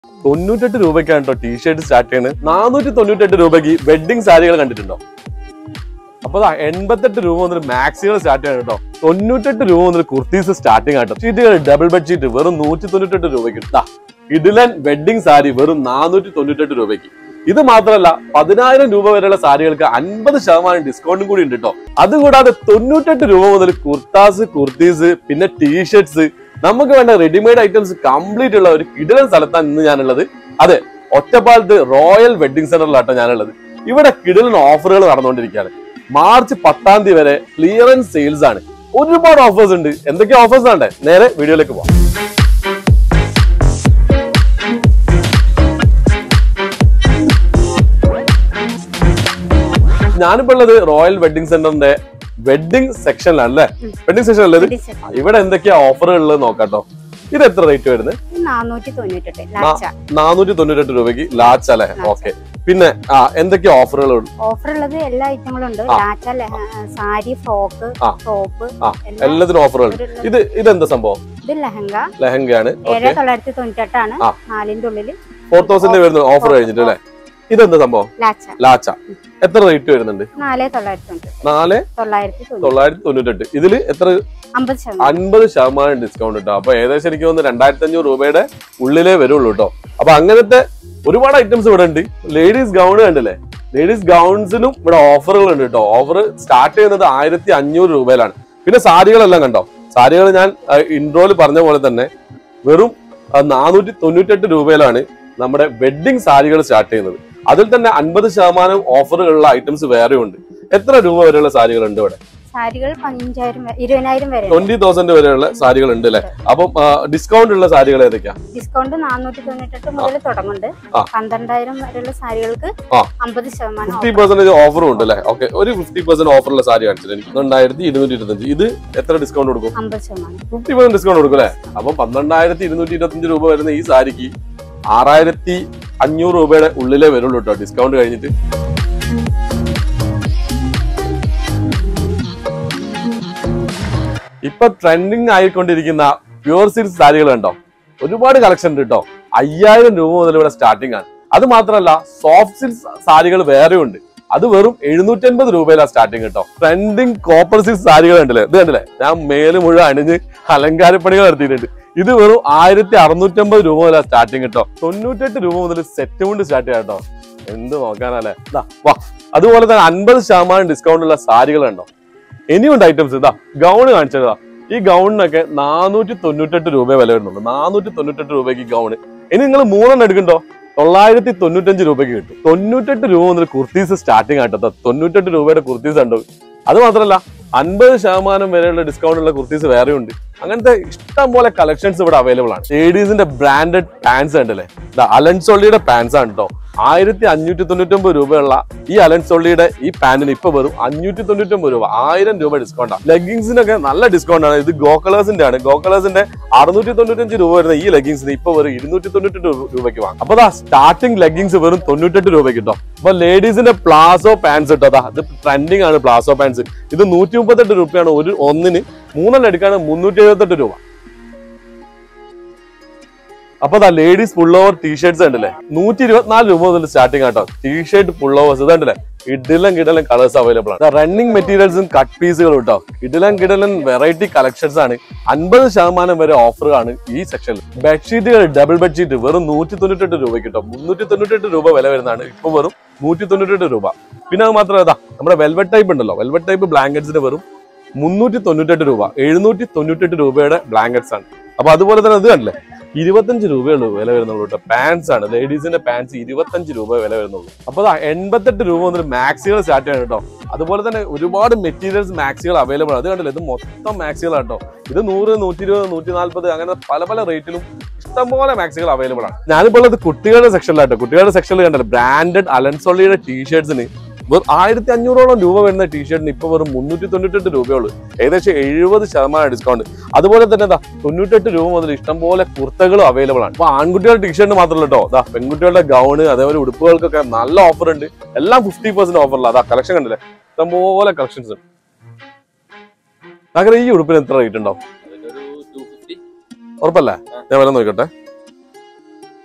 തൊണ്ണൂറ്റെട്ട് രൂപയ്ക്കാണ് കേട്ടോ ടീഷർട്ട് സ്റ്റാർട്ട് ചെയ്യുന്നത് നാനൂറ്റി തൊണ്ണൂറ്റെട്ട് രൂപയ്ക്ക് വെഡിങ് സാരികൾ കണ്ടിട്ടുണ്ടോ അപ്പൊ ദാ എൺപത്തെട്ട് രൂപ മുതൽ മാക്സികൾ സ്റ്റാർട്ട് ചെയ്യണം കേട്ടോ തൊണ്ണൂറ്റെട്ട് രൂപ മുതൽ കുർത്തീസ് സ്റ്റാർട്ടിങ് ആട്ടോ ഷീറ്റുകൾ ഡബിൾ ബെഡ് ഷീറ്റ് വെറും നൂറ്റി തൊണ്ണൂറ്റെട്ട് രൂപയ്ക്ക് ദാ ഇഡിലൻ വെഡിങ് സാരി വെറും നാനൂറ്റി തൊണ്ണൂറ്റെട്ട് രൂപയ്ക്ക് ഇത് മാത്രമല്ല പതിനായിരം രൂപ വരെയുള്ള സാരികൾക്ക് അൻപത് ശതമാനം ഡിസ്കൗണ്ടും കൂടി ഉണ്ട് കേട്ടോ അതുകൂടാതെ തൊണ്ണൂറ്റെട്ട് രൂപ മുതൽ കുർത്താസ് കുർത്തീസ് പിന്നെ ടീഷർട്സ് നമുക്ക് വേണ്ട റെഡിമെയ്ഡ് ഐറ്റംസ് കംപ്ലീറ്റ് ഉള്ള ഒരു കിടിലൻ സ്ഥലത്താണ് ഇന്ന് ഞാനുള്ളത് അതെ ഒറ്റപ്പാലത്ത് റോയൽ വെഡിങ് സെന്ററിലാട്ടോ ഞാനുള്ളത് ഇവിടെ കിടിലൻ ഓഫറുകൾ നടന്നുകൊണ്ടിരിക്കുകയാണ് മാർച്ച് പത്താം തീയതി വരെ ക്ലിയറൻസ് സെയിൽസ് ആണ് ഒരുപാട് ഓഫേഴ്സ് ഉണ്ട് എന്തൊക്കെ ഓഫേഴ്സ് ആണ് നേരെ വീഡിയോയിലേക്ക് പോവാം ഞാനിപ്പോ ഉള്ളത് റോയൽ വെഡിങ് സെന്ററിന്റെ വെഡിങ് സെക്ഷനിലാണ് അല്ലേ വെഡിങ് സെക്ഷൻ ഉള്ളത് ഇവിടെ എന്തൊക്കെയാ ഓഫറുകൾ ഉള്ളത് നോക്കാട്ടോ ഇത് എത്ര റേറ്റ് വരുന്നത് നാനൂറ്റി തൊണ്ണൂറ്റെട്ട് ലാച്ച നാനൂറ്റി തൊണ്ണൂറ്റെട്ട് രൂപയ്ക്ക് ലാച്ച് അല്ലേ ഓക്കെ പിന്നെ ആ എന്തൊക്കെയാ ഓഫറുകൾ ഓഫർ ഉള്ളത് എല്ലാ ഐറ്റങ്ങളും ഉണ്ട് ആ. ലാച്ച ലെഹ- സാരി ഫ്രോക്ക് ആ. ടോപ്പ് ആ എല്ലാം എല്ലാത്തിനും ഓഫറുകൾ ഒരു- ഇത് ഇതെന്താ സംഭവം ഇത് ലെഹങ്ക ലെഹങ്കയാണ് ഏഴ് ഓക്കെ തൊള്ളായിരത്തി തൊണ്ണൂറ്റെട്ടാണ് ആ. നാലിന്റെ ഉള്ളില് ഫോർ തൗസൻഡ് വരുന്ന ഓഫർ കഴിഞ്ഞിട്ട് അല്ലേ ഇതെന്താ സംഭവം ലാച്ച ലാച്ച എത്ര റേറ്റ് വരുന്നുണ്ട് നാല് തൊള്ളായിരത്തി തൊണ്ണൂറ്റെട്ട് നാല് തൊള്ളായിരത്തി തൊണ്ണൂറ്റി തൊള്ളായിരത്തി തൊണ്ണൂറ്റെട്ട് ഇതില് എത്ര അമ്പത് ശതമാനം അൻപത് ശതമാനം ഡിസ്കൗണ്ട് കിട്ടും അപ്പൊ ഏകദേശം എനിക്ക് തോന്നുന്നു രണ്ടായിരത്തി അഞ്ഞൂറ് രൂപയുടെ ഉള്ളിലേ വരുള്ളൂ കേട്ടോ അപ്പൊ അങ്ങനത്തെ ഒരുപാട് ഐറ്റംസ് ഇവിടെ ഉണ്ട് ലേഡീസ് ഗൗൺ കണ്ടില്ലേ ലേഡീസ് ഗൗൺസിനും ഇവിടെ ഓഫറുകൾ ഉണ്ട് കേട്ടോ ഓഫർ സ്റ്റാർട്ട് ചെയ്യുന്നത് ആയിരത്തി അഞ്ഞൂറ് രൂപയിലാണ് പിന്നെ സാരികളെല്ലാം കണ്ടോ സാരികൾ ഞാൻ ഇൻട്രോയിൽ പറഞ്ഞ പോലെ തന്നെ വെറും നാനൂറ്റി തൊണ്ണൂറ്റെട്ട് രൂപയിലാണ് നമ്മുടെ വെഡിങ് സാരികൾ സ്റ്റാർട്ട് ചെയ്യുന്നത് അതിൽ തന്നെ അൻപത് ശതമാനം ഓഫറുകളുള്ള ഐറ്റംസ് വേറെ ഉണ്ട് എത്ര രൂപ വരെയുള്ള സാരികൾ ഉണ്ട് ഇവിടെ സാരികൾ പതിനഞ്ചായിരം വരെ- ഇരുപതിനായിരം വരെ ട്വന്റി തൗസൻഡ് വരെയുള്ള സാരികൾ ഉണ്ട് അല്ലെ അപ്പം ഡിസ്കൗണ്ട് ഉള്ള സാരികൾ ഏതൊക്കെയാ ഡിസ്കൗണ്ട് നാനൂറ്റി തൊണ്ണൂറ്റെട്ട് മുതൽ തുടങ്ങുന്നുണ്ട് ആ. പന്ത്രണ്ടായിരം വരെയുള്ള സാരികൾക്ക് ആ. അമ്പത് ശതമാനം ഫിഫ്റ്റി പെർസെന്റേജ് ഓഫറും ഉണ്ട് അല്ലെ ഓക്കെ ഒരു ഫിഫ്റ്റി പെർസെന്റ് ഓഫറുള്ള സാരി കാണിച്ചിട്ട് എനിക്ക് രണ്ടായിരത്തി ഇരുന്നൂറ്റി ഇരുപത്തഞ്ച് ഇത് എത്ര ഡിസ്കൗണ്ട് കൊടുക്കും അമ്പത് ശതമാനം ഫിഫ്റ്റി പെർസെന്റ് ഡിസ്കൗണ്ട് കൊടുക്കും അല്ലെ അപ്പം പന്ത്രണ്ടായിരത്തി ഇരുന്നൂറ്റി ഇരുപത്തഞ്ച് രൂപ വരുന്ന ഈ സാരിക്ക് ആറായിരത്തി അഞ്ഞൂറ് രൂപയുടെ ഉള്ളിലേ വരുള്ളൂ കേട്ടോ ഡിസ്കൗണ്ട് കഴിഞ്ഞിട്ട് ഇപ്പൊ ട്രെൻഡിങ് ആയിക്കൊണ്ടിരിക്കുന്ന പ്യൂർ സിൽക്ക് സാരികൾ കണ്ടോ ഒരുപാട് കളക്ഷൻ ഉണ്ട് കേട്ടോ അയ്യായിരം രൂപ മുതൽ ഇവിടെ സ്റ്റാർട്ടിംഗ് ആണ് അത് മാത്രമല്ല സോഫ്റ്റ് സിൽക്ക് സാരികൾ വേറെ ഉണ്ട് അത് വെറും എഴുന്നൂറ്റി അൻപത് രൂപയിലാണ് സ്റ്റാർട്ടിങ് കേട്ടോ ട്രെൻഡിങ് കോപ്പർ സിൽക്ക് സാരികൾ ഉണ്ടല്ലേ ഇത് കണ്ടില്ലേ ഞാൻ മേല് മുഴുവൻ അണിഞ്ഞ് അലങ്കാരപ്പണികൾ നടത്തിയിട്ടുണ്ട് ഇത് വെറും ആയിരത്തി അറുന്നൂറ്റമ്പത് രൂപ മുതലാണ് സ്റ്റാർട്ടിങ് കേട്ടോ തൊണ്ണൂറ്റെട്ട് രൂപ മുതൽ സെറ്റ് കൊണ്ട് സ്റ്റാർട്ട് ചെയ്യാം കേട്ടോ എന്ത് നോക്കാനല്ലേ ദാ, വാ അതുപോലെ തന്നെ അൻപത് ശതമാനം ഡിസ്കൗണ്ട് ഉള്ള സാരികൾ ഉണ്ടോ ഇനിയുണ്ട് ഐറ്റംസ് ഇതാ ഗൗൺ കാണിച്ചതാ ഈ ഗൗണിനൊക്കെ നാനൂറ്റി തൊണ്ണൂറ്റെട്ട് രൂപ വില വരുന്നുള്ളൂ നാനൂറ്റി തൊണ്ണൂറ്റെട്ട് രൂപയ്ക്ക് ഗൗണ് ഇനി നിങ്ങൾ മൂന്നെണ്ണം എടുക്കണ്ടോ തൊള്ളായിരത്തി തൊണ്ണൂറ്റഞ്ച് രൂപയ്ക്ക് കിട്ടും തൊണ്ണൂറ്റെട്ട് രൂപ മുതൽ കുർത്തീസ് സ്റ്റാർട്ടിങ് ആട്ടോ തൊണ്ണൂറ്റെട്ട് രൂപയുടെ കുർത്തീസ് ഉണ്ടോ അത് മാത്രമല്ല അൻപത് ശതമാനം വരെയുള്ള ഡിസ്കൗണ്ട് ഉള്ള കുർത്തീസ് വേറെ ഉണ്ട് അങ്ങനത്തെ ഇഷ്ടം പോലെ കളക്ഷൻസ് ഇവിടെ അവൈലബിൾ ആണ് ലേഡീസിന്റെ ബ്രാൻഡഡ് പാൻസ് ഉണ്ടല്ലേ അലൻസോളിയുടെ പാൻസ് ആണ് കേട്ടോ ആയിരത്തി അഞ്ഞൂറ്റി തൊണ്ണൂറ്റൊമ്പത് രൂപയുള്ള ഈ അലൻസോളിയുടെ ഈ പാന്റിന് ഇപ്പൊ വെറും അഞ്ഞൂറ്റി തൊണ്ണൂറ്റൊമ്പത് രൂപ ആയിരം രൂപ ഡിസ്കൗണ്ട് ആണ് ലെഗിങ്സിനൊക്കെ നല്ല ഡിസ്കൗണ്ട് ആണ് ഇത് ഗോകളേഴ്സിന്റെ ആണ് ഗോകളേഴ്സിന്റെ അറുന്നൂറ്റി തൊണ്ണൂറ്റഞ്ച് രൂപ വരുന്ന ഈ ലെഗിങ്സിന് ഇപ്പൊ വെറും ഇരുന്നൂറ്റി തൊണ്ണൂറ്റെട്ട് രൂപയ്ക്ക് വാങ്ങാം അപ്പൊ ദാ സ്റ്റാർട്ടിംഗ് ലെഗിങ്സ് വെറും തൊണ്ണൂറ്റെട്ട് രൂപയ്ക്ക് കിട്ടും അപ്പൊ ലേഡീസിന്റെ പ്ലാസോ പാൻസ് കിട്ടോ അതാ ഇത് ട്രെൻഡിങ് ആണ് പ്ലാസോ പാൻസ് ഇത് നൂറ്റി മുപ്പത്തെട്ട് രൂപയാണ് ഒരു ഒന്നിന് മൂന്നെണ്ണം എടുക്കാണ് മുന്നൂറ്റി എഴുപത്തെട്ട് രൂപ അപ്പൊ ദാ ലേഡീസ് ഫുൾ ഓവർ ടീഷർട്സ് ഉണ്ടല്ലേ നൂറ്റി ഇരുപത്തിനാല് രൂപ മുതൽ സ്റ്റാർട്ടിംഗ് ആട്ടോ ടീഷർട്ട് ഫുൾ ഓവേഴ്സ് ഇതുണ്ടല്ലേ കിടിലൻ കിടലൻ കളേഴ്സ് അവൈലബിൾ ആണ് റണ്ണിങ് മെറ്റീരിയൽസും കട്ട് പീസുകളും കേട്ടോ കിടിലൻ കിടലൻ വെറൈറ്റി കളക്ഷൻസ് ആണ് അൻപത് ശതമാനം വരെ ഓഫർ ആണ് ഈ സെക്ഷനിൽ ബെഡ്ഷീറ്റുകൾ ഡബിൾ ബെഡ്ഷീറ്റ് വെറും നൂറ്റി തൊണ്ണൂറ്റെട്ട് രൂപയ്ക്ക് കിട്ടും മുന്നൂറ്റി തൊണ്ണൂറ്റെട്ട് രൂപ വില വരുന്നതാണ് ഇപ്പൊ വെറും നൂറ്റി തൊണ്ണൂറ്റെട്ട് രൂപ പിന്നെ അത് മാത്രമല്ല ഇതാ നമ്മുടെ വെൽവെറ്റ് ടൈപ്പ് ഉണ്ടല്ലോ വെൽവെറ്റ് ടൈപ്പ് ബ്ലാങ്കറ്റ്സിന് വെറും മുന്നൂറ്റി തൊണ്ണൂറ്റെട്ട് രൂപ എഴുന്നൂറ്റി തൊണ്ണൂറ്റെട്ട് രൂപയുടെ ബ്ലാങ്കറ്റ്സ് ആണ് അപ്പൊ അതുപോലെ തന്നെ ഇത് കണ്ടില്ലേ ഇരുപത്തഞ്ച് രൂപയുള്ളൂ വില വരുന്നുള്ളൂ കേട്ടോ പാൻസ് ആണ് ലേഡീസിന്റെ പാൻസ് ഇരുപത്തഞ്ച് രൂപ വില വരുന്നുള്ളൂ അപ്പൊ ദാ എൺപത്തെട്ട് രൂപ മുതൽ മാക്സികൾ സ്റ്റാർട്ട് ചെയ്യണം കേട്ടോ അതുപോലെ തന്നെ ഒരുപാട് മെറ്റീരിയൽസ് മാക്സികൾ അവൈലബിൾ ആണ് അത് കണ്ടില്ലേ ഇത് മൊത്തം മാക്സികൾ കേട്ടോ ഇത് നൂറ് നൂറ്റി ഇരുപത് നൂറ്റി നാല്പത് അങ്ങനെ പല പല റേറ്റിലും ഇഷ്ടംപോലെ മാക്സികൾ അവൈലബിൾ ആണ് ഞാനിപ്പോൾ ഉള്ളത് കുട്ടികളുടെ സെക്ഷനിലാട്ടോ കുട്ടികളുടെ സെക്ഷനിൽ കണ്ടല്ലോ ബ്രാൻഡഡ് അലൻസോളിയുടെ ടീഷർട്സിന് വെറും ആയിരത്തി അഞ്ഞൂറോളം രൂപ വരുന്ന ടീഷർട്ടിന് ഇപ്പൊ വെറും മുന്നൂറ്റി തൊണ്ണൂറ്റെട്ട് രൂപയുള്ളൂ ഏകദേശം എഴുപത് ശതമാനം ഡിസ്കൗണ്ട് അതുപോലെ തന്നെ ദാ തൊണ്ണൂറ്റെട്ട് രൂപ മുതൽ ഇഷ്ടംപോലെ കുർത്തകളും അവൈലബിൾ ആണ് അപ്പൊ ആൺകുട്ടികളുടെ ടീഷർട്ട് മാത്രമല്ല കേട്ടോ ദാ പെൺകുട്ടികളുടെ ഗൗണ് അതേപോലെ ഉടുപ്പുകൾക്കൊക്കെ നല്ല ഓഫർ ഉണ്ട് എല്ലാം ഫിഫ്റ്റി പെർസെന്റ് ഓഫറില്ല അതാ കളക്ഷൻ കണ്ടില്ലേ ഇഷ്ടംപോലെ കളക്ഷൻസ് ഉണ്ട് അങ്ങനെ ഈ ഉടുപ്പിന് എത്ര റേറ്റ് ഉണ്ടാവും അതിനൊരു ടു ഫിഫ്റ്റി ഉറപ്പല്ലേ ഞാൻ വില നോക്കട്ടെ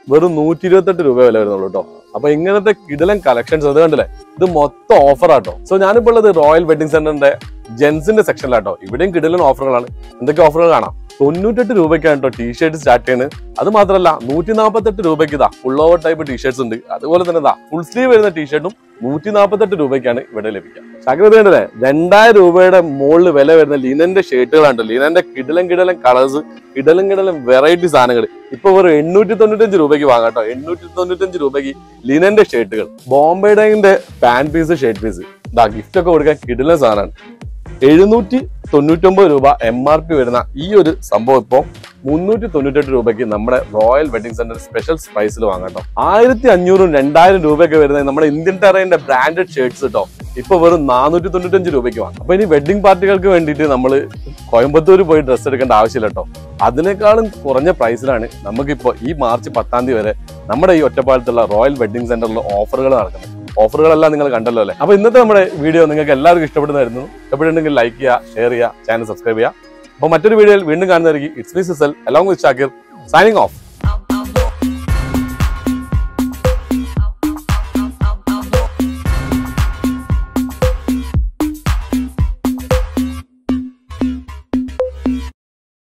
വെറും നൂറ്റി ഇരുപത്തെട്ട് രൂപ വില വരുന്നുള്ളൂ കേട്ടോ അപ്പൊ ഇങ്ങനത്തെ കിടലൻ കളക്ഷൻസ് അത് കണ്ടില്ലേ ഇത് മൊത്തം ഓഫർ ആട്ടോ സോ ഞാനിപ്പോൾ ഉള്ളത് റോയൽ വെഡിങ് സെന്ററിന്റെ ജെൻസിന്റെ സെക്ഷനിലാട്ടോ ഇവിടെയും കിടലൻ ഓഫറുകളാണ് എന്തൊക്കെ ഓഫറുകൾ കാണാം തൊണ്ണൂറ്റെട്ട് രൂപയ്ക്കാണ് കേട്ടോ ടീഷർട്ട് സ്റ്റാർട്ട് ചെയ്യുന്നത് അത് മാത്രമല്ല നൂറ്റി നാൽപ്പത്തെട്ട് രൂപയ്ക്ക് ഇതാ ഫുൾ ഓവർ ടൈപ്പ് ടീഷർട്സ് ഉണ്ട് അതുപോലെ തന്നെ ഇതാ ഫുൾ സ്ലീവ് വരുന്ന ടീഷർട്ടും നൂറ്റി നാൽപ്പത്തെട്ട് രൂപയ്ക്കാണ് ഇവിടെ ലഭിക്കുക ശാഗ്രത കണ്ടല്ലേ രണ്ടായിരം രൂപയുടെ മുകളിൽ വില വരുന്ന ലിനന്റെ ഷർട്ടുകളാണ് ലിനന്റെ കിടലൻ കിടലൻ കളേഴ്സ് കിടലൻ കിടലൻ വെറൈറ്റി സാധനങ്ങൾ ഇപ്പൊ വെറും എണ്ണൂറ്റി തൊണ്ണൂറ്റഞ്ച് രൂപയ്ക്ക് വാങ്ങാം കേട്ടോ എണ്ണൂറ്റി തൊണ്ണൂറ്റഞ്ച് രൂപയ്ക്ക് ലിനന്റെ ഷർട്ടുകൾ ബോംബെ ഡൈന്റെ പാൻ പീസ് ഷർട്ട് പീസ് ഇതാ ഗിഫ്റ്റ് ഒക്കെ കൊടുക്കാൻ കിടലൻ സാധനമാണ് എഴുന്നൂറ്റി തൊണ്ണൂറ്റൊമ്പത് രൂപ എം ആർ പി വരുന്ന ഈ ഒരു സംഭവം ഇപ്പോൾ മുന്നൂറ്റി തൊണ്ണൂറ്റെട്ട് രൂപയ്ക്ക് നമ്മുടെ റോയൽ വെഡിങ് സെന്റർ സ്പെഷ്യൽ പ്രൈസിൽ വാങ്ങാം കേട്ടോ ആയിരത്തി അഞ്ഞൂറും രണ്ടായിരം രൂപയൊക്കെ വരുന്ന നമ്മുടെ ഇന്ത്യൻ ടെറൈന്റെ ബ്രാൻഡഡ് ഷർട്ട്സ് കേട്ടോ ഇപ്പൊ വെറും നാനൂറ്റി തൊണ്ണൂറ്റഞ്ച് രൂപയ്ക്ക് വാങ്ങാം അപ്പൊ ഇനി വെഡിങ് പാർട്ടികൾക്ക് വേണ്ടിയിട്ട് നമ്മൾ കോയമ്പത്തൂർ പോയി ഡ്രസ്സ് എടുക്കേണ്ട ആവശ്യമില്ല കേട്ടോ അതിനേക്കാളും കുറഞ്ഞ പ്രൈസിലാണ് നമുക്കിപ്പോ ഈ മാർച്ച് പത്താം തീയതി വരെ നമ്മുടെ ഈ ഒറ്റപ്പാലത്തുള്ള റോയൽ വെഡിങ് സെന്ററിൽ ഓഫറുകൾ നടക്കുന്നത് ഓഫറുകളെല്ലാം നിങ്ങൾ കണ്ടല്ലോ അല്ലേ അപ്പൊ ഇന്നത്തെ നമ്മുടെ വീഡിയോ നിങ്ങൾക്ക് എല്ലാവർക്കും ഇഷ്ടപ്പെടുന്നതായിരുന്നു ഇഷ്ടപ്പെട്ടുണ്ടെങ്കിൽ ലൈക്ക് ചെയ്യുക ഷെയർ ചെയ്യുക ചാനൽ സബ്സ്ക്രൈബ് ചെയ്യുക അപ്പൊ മറ്റൊരു വീഡിയോയിൽ വീണ്ടും കാണുന്നതായിരിക്കും it's me Sisal along with Shakir signing of